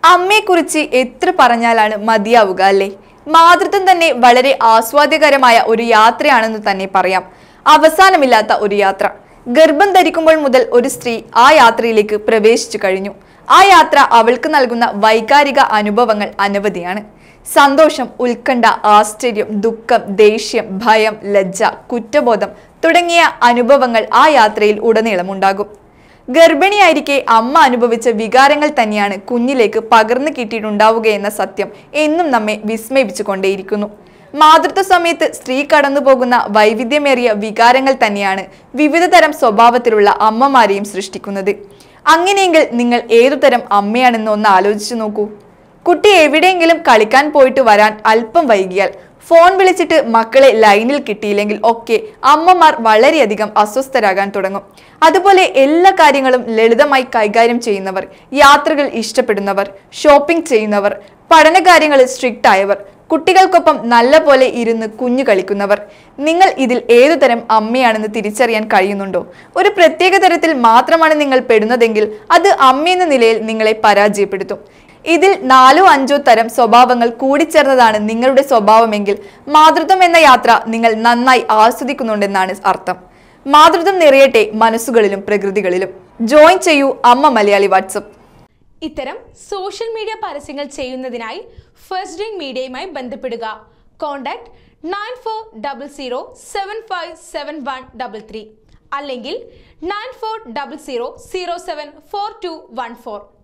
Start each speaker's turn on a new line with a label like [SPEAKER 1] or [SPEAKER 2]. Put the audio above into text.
[SPEAKER 1] അമ്മയെക്കുറിച്ച് എത്ര പറഞ്ഞാലാണ് മതിയാവുക അല്ലേ മാതൃത്വം തന്നെ വളരെ ആസ്വാദ്യകരമായ ഒരു യാത്രയാണെന്ന് തന്നെ പറയാം അവസാനമില്ലാത്ത ഒരു യാത്ര ഗർഭം ധരിക്കുമ്പോൾ മുതൽ ഒരു സ്ത്രീ ആ യാത്രയിലേക്ക് പ്രവേശിച്ചു കഴിഞ്ഞു ആ യാത്ര അവൾക്ക് നൽകുന്ന വൈകാരിക അനുഭവങ്ങൾ അനവധിയാണ് സന്തോഷം ഉത്കണ്ഠ ആശ്ചര്യം ദുഃഖം ദേഷ്യം ഭയം ലജ്ജ കുറ്റബോധം തുടങ്ങിയ അനുഭവങ്ങൾ ആ യാത്രയിൽ ഉടനീളമുണ്ടാകും ഗർഭിണിയായിരിക്കെ അമ്മ അനുഭവിച്ച വികാരങ്ങൾ തന്നെയാണ് കുഞ്ഞിലേക്ക് പകർന്നു കിട്ടിയിട്ടുണ്ടാവുകയെന്ന സത്യം എന്നും നമ്മെ വിസ്മയിപ്പിച്ചു കൊണ്ടേയിരിക്കുന്നു മാതൃത്വ സമയത്ത് സ്ത്രീ കടന്നുപോകുന്ന വൈവിധ്യമേറിയ വികാരങ്ങൾ തന്നെയാണ് വിവിധ തരം സ്വഭാവത്തിലുള്ള അമ്മമാരെയും സൃഷ്ടിക്കുന്നത് അങ്ങനെയെങ്കിൽ നിങ്ങൾ ഏതുതരം അമ്മയാണെന്ന് ഒന്ന് ആലോചിച്ചു നോക്കൂ കുട്ടി എവിടെയെങ്കിലും കളിക്കാൻ പോയിട്ട് വരാൻ അല്പം വൈകിയാൽ ഫോൺ വിളിച്ചിട്ട് മക്കളെ ലൈനിൽ കിട്ടിയില്ലെങ്കിൽ ഒക്കെ അമ്മമാർ വളരെയധികം അസ്വസ്ഥരാകാൻ തുടങ്ങും അതുപോലെ എല്ലാ കാര്യങ്ങളും ലളിതമായി കൈകാര്യം ചെയ്യുന്നവർ യാത്രകൾ ഇഷ്ടപ്പെടുന്നവർ ഷോപ്പിംഗ് ചെയ്യുന്നവർ പഠനകാര്യങ്ങളിൽ സ്ട്രിക്റ്റ് ആയവർ കുട്ടികൾക്കൊപ്പം നല്ല പോലെ ഇരുന്ന് കുഞ്ഞു കളിക്കുന്നവർ നിങ്ങൾ ഇതിൽ ഏതുതരം അമ്മയാണെന്ന് തിരിച്ചറിയാൻ കഴിയുന്നുണ്ടോ ഒരു പ്രത്യേക തരത്തിൽ മാത്രമാണ് നിങ്ങൾ പെടുന്നതെങ്കിൽ അത് അമ്മയെന്ന നിലയിൽ നിങ്ങളെ പരാജയപ്പെടുത്തും ഇതിൽ നാലോ അഞ്ചോ തരം സ്വഭാവങ്ങൾ കൂടിച്ചേർന്നതാണ് നിങ്ങളുടെ സ്വഭാവമെങ്കിൽ മാതൃത്വം എന്ന യാത്ര നിങ്ങൾ നന്നായി ആസ്വദിക്കുന്നുണ്ടെന്നാണ് അർത്ഥം മാതൃത്വം നിറയട്ടെ മനസ്സുകളിലും പ്രകൃതികളിലും ജോയിൻ ചെയ്യൂ അമ്മ മലയാളി വാട്സപ്പ്
[SPEAKER 2] ഇത്തരം സോഷ്യൽ മീഡിയ പരസ്യങ്ങൾ ചെയ്യുന്നതിനായി ഫസ്റ്റ് ഡ്രിങ്ക് മീഡിയയുമായി ബന്ധപ്പെടുക contact nine four double zero seven five seven one double three അല്ലെങ്കിൽ nine four double zero zero seven four two one four